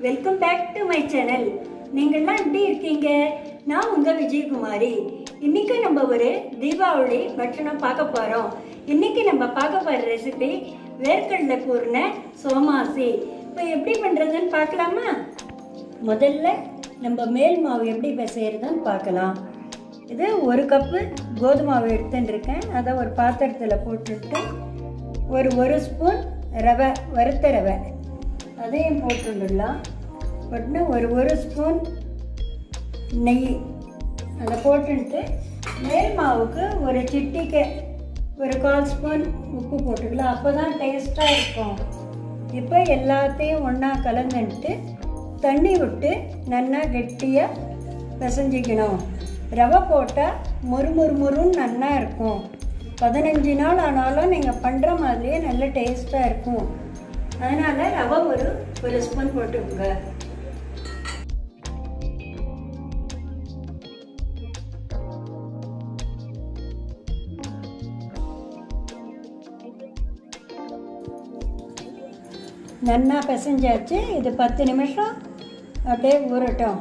welcome back to my channel நீங்கள்லாம் எப்படி இருக்கீங்க நான் உங்கள் விஜயகுமாரி இன்னைக்கு நம்ம ஒரு தீபாவளி பட்சணம் பார்க்க போகிறோம் இன்னைக்கு நம்ம பார்க்க போகிற ரெசிபி வேர்க்கடலை கூர்ன சோமாசி இப்போ எப்படி பண்ணுறதுன்னு பார்க்கலாமா முதல்ல நம்ம மேல் மாவு எப்படி பிசைகிறதுன்னு பார்க்கலாம் இது ஒரு கப்பு கோதுமை மாவு எடுத்துன்னு இருக்கேன் அதை ஒரு பாத்திரத்தில் போட்டுட்டு ஒரு ஒரு ஸ்பூன் ரவை வறுத்த ரவை அதையும் போட்டுடலாம் போட்டுன்னு ஒரு ஒரு ஸ்பூன் நெய் அதை போட்டுட்டு மேல் மாவுக்கு ஒரு சிட்டிக்கு ஒரு கால் ஸ்பூன் உப்பு போட்டுக்கலாம் அப்போ தான் டேஸ்ட்டாக இருக்கும் இப்போ எல்லாத்தையும் ஒன்றா கலந்துட்டு தண்ணி விட்டு நல்லா கெட்டியாக பிசைஞ்சிக்கணும் ரவை போட்டால் மொறு மொறு மொறுன்னு நல்லா இருக்கும் பதினஞ்சு நாள் ஆனாலும் நீங்கள் பண்ணுற மாதிரியே நல்ல டேஸ்ட்டாக இருக்கும் அதனால் ரவை ஒரு ஒரு ஸ்பூன் போட்டுக்கோங்க நல்லா பிசைஞ்சாச்சு இது பத்து நிமிஷம் அப்படியே ஊறட்டும்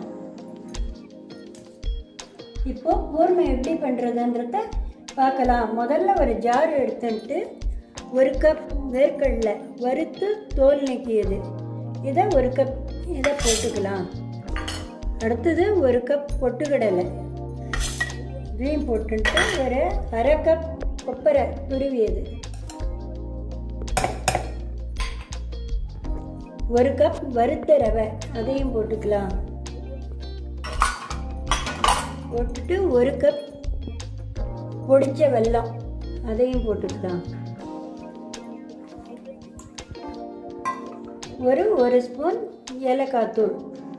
இப்போ பூர்ணம் எப்படி பண்ணுறதுன்றத பார்க்கலாம் முதல்ல ஒரு ஜார் எடுத்துட்டு ஒரு கப் வேர்க்கடலை வறுத்து தோல் நீக்கியது இதை ஒரு கப் இதை போட்டுக்கலாம் அடுத்தது ஒரு கப் பொட்டுக்கடலை இதையும் போட்டுட்டு ஒரு அரை கப் கொப்பரை துருவியது ஒரு கப் வறுத்த ரவை அதையும் போட்டுக்கலாம் போட்டுட்டு ஒரு கப் பொடிச்ச வெல்லம் அதையும் போட்டுக்கலாம் ஒரு ஒரு ஸ்பூன் ஏலக்காய் தூள்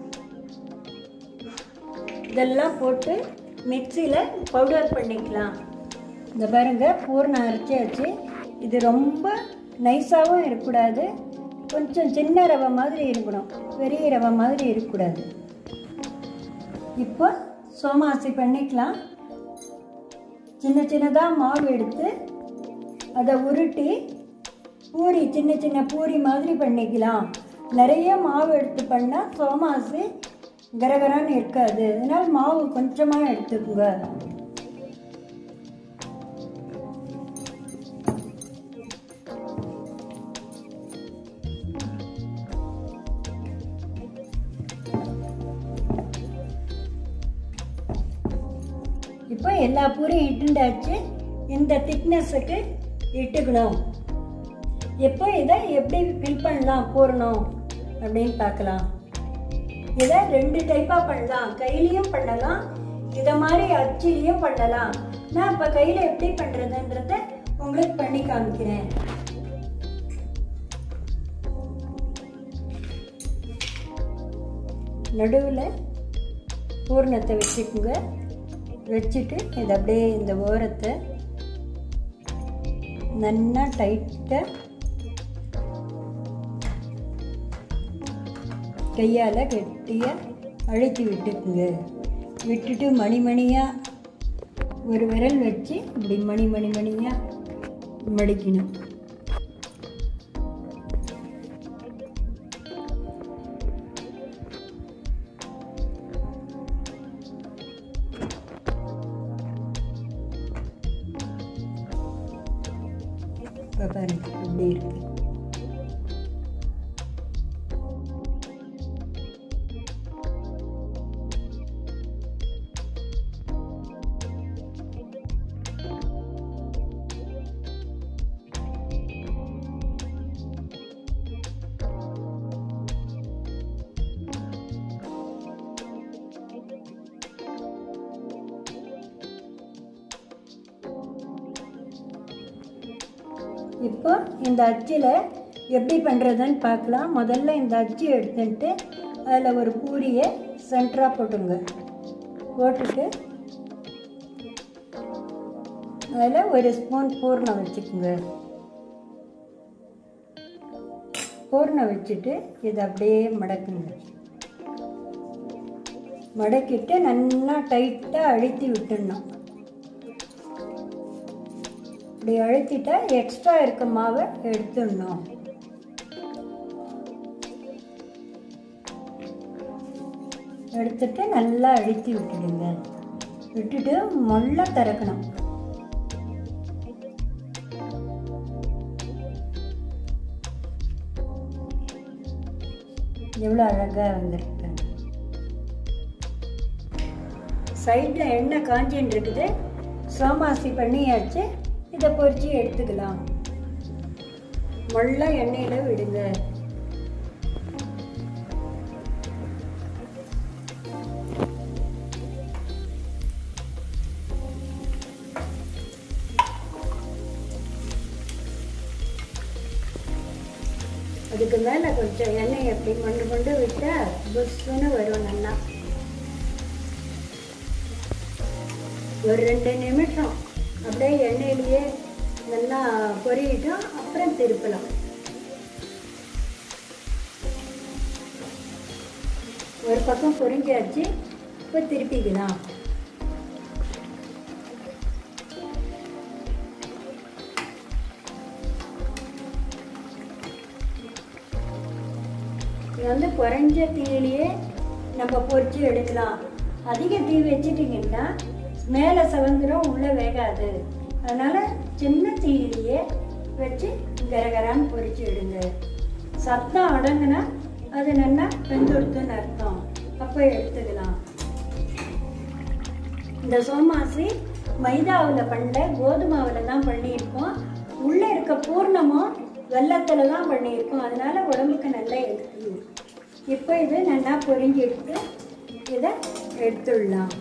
இதெல்லாம் போட்டு மிக்சியில் பவுடர் பண்ணிக்கலாம் இந்த பாருங்க பூர்ணம் அரைச்சாச்சு இது ரொம்ப நைஸாகவும் இருக்கக்கூடாது கொஞ்சம் சின்ன ரவை மாதிரி இருக்கணும் பெரிய ரவை மாதிரி இருக்கக்கூடாது இப்போ சோமாசி பண்ணிக்கலாம் சின்ன சின்னதாக மாவு எடுத்து அதை உருட்டி பூரி சின்ன சின்ன பூரி மாதிரி பண்ணிக்கலாம் நிறைய மாவு எடுத்து பண்ணால் சோமாசி கரகரான்னு இருக்காது அதனால் மாவு கொஞ்சமாக எடுத்துக்கோங்க இப்போ எல்லா பூரியும் இட்டுண்டாச்சு இந்த திக்னஸுக்கு இட்டுக்கணும் இப்போ இதை எப்படி ஃபில் பண்ணலாம் போடணும் அப்படின்னு பார்க்கலாம் இதை ரெண்டு டைப்பாக பண்ணலாம் கையிலையும் பண்ணலாம் இதை மாதிரி அச்சிலையும் பண்ணலாம் நான் இப்போ கையில் எப்படி பண்ணுறதுன்றத உங்களுக்கு பண்ணி காமிக்கிறேன் நடுவில் பூர்ணத்தை வச்சுக்கோங்க வச்சுட்டு இதை அப்படியே இந்த ஓரத்தை நல்லா டைட்டாக கையால் கெட்டியாக அழுத்தி விட்டுக்குங்க விட்டுட்டு மணி மணியாக ஒரு விரல் வச்சு இப்படி மணி மணி மணியாக மடிக்கணும் இப்போ பாருங்க இப்படி இருக்கு இப்போ இந்த அச்சில் எப்படி பண்ணுறதுன்னு பார்க்கலாம் முதல்ல இந்த அச்சு எடுத்துட்டு அதில் ஒரு பூரியை சென்டராக போட்டுங்க போட்டுட்டு அதில் ஒரு ஸ்பூன் பூர்ணம் வச்சுக்கோங்க பூர்ணம் வச்சுட்டு இதை அப்படியே மடக்குங்க மடக்கிட்டு நல்லா டைட்டாக அழுத்தி விட்டுடணும் இப்படி அழுத்திட்டா எக்ஸ்ட்ரா இருக்க மாவை எடுத்துடணும் எடுத்துட்டு நல்லா அழுத்தி விட்டுடுங்க விட்டுட்டு மொள்ள திறக்கணும் எவ்வளோ அழகாக வந்திருக்கு சைடில் எண்ணெய் காஞ்சின்னு இருக்குது சோமாசி பண்ணியாச்சு இதை பொரிச்சு எடுத்துக்கலாம் மொள்ள எண்ணெயில் விடுங்க அதுக்கு மேலே கொஞ்சம் எண்ணெய் அப்படி கொண்டு கொண்டு விட்டால் புஷ்ஷுன்னு வரும் நல்லா ஒரு ரெண்டு நிமிஷம் அப்படியே எண்ணெயிலேயே நல்லா பொரியட்டும் அப்புறம் திருப்பலாம் ஒரு பக்கம் பொரிஞ்சாச்சு இப்போ திருப்பிக்கலாம் இது வந்து குறைஞ்ச தீயிலேயே நம்ம பொரிச்சு எடுக்கலாம் அதிக தீ வச்சிட்டிங்கன்னா மேலே செவந்துடும் உள்ளே வேகாது அதனால் சின்ன தீயிலேயே வச்சு கரகரான்னு பொரிச்சு எடுங்க சத்தம் அடங்குனா அது நல்லா வெந்துடுத்துன்னு அர்த்தம் அப்போ எடுத்துக்கலாம் இந்த சோமாசி மைதாவில் பண்ணல கோதுமாவில் தான் பண்ணியிருக்கோம் உள்ளே இருக்க பூர்ணமும் வெள்ளத்தில் தான் பண்ணியிருக்கோம் அதனால உடம்புக்கு நல்லா எடுத்து இப்போ இது நல்லா பொரிஞ்சு எடுத்து இதை எடுத்துடலாம்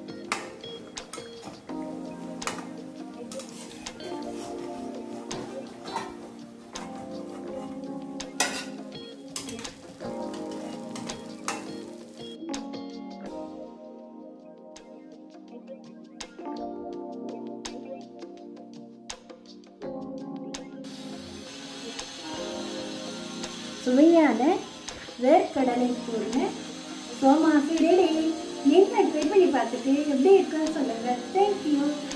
சுவையான வேர்க்கடலை கூர்ன சோமாசி ரெடி நீங்கள் ட்ரை பண்ணி பார்த்துட்டு எப்படி இருக்குன்னு சொல்லுங்கள் தேங்க்யூ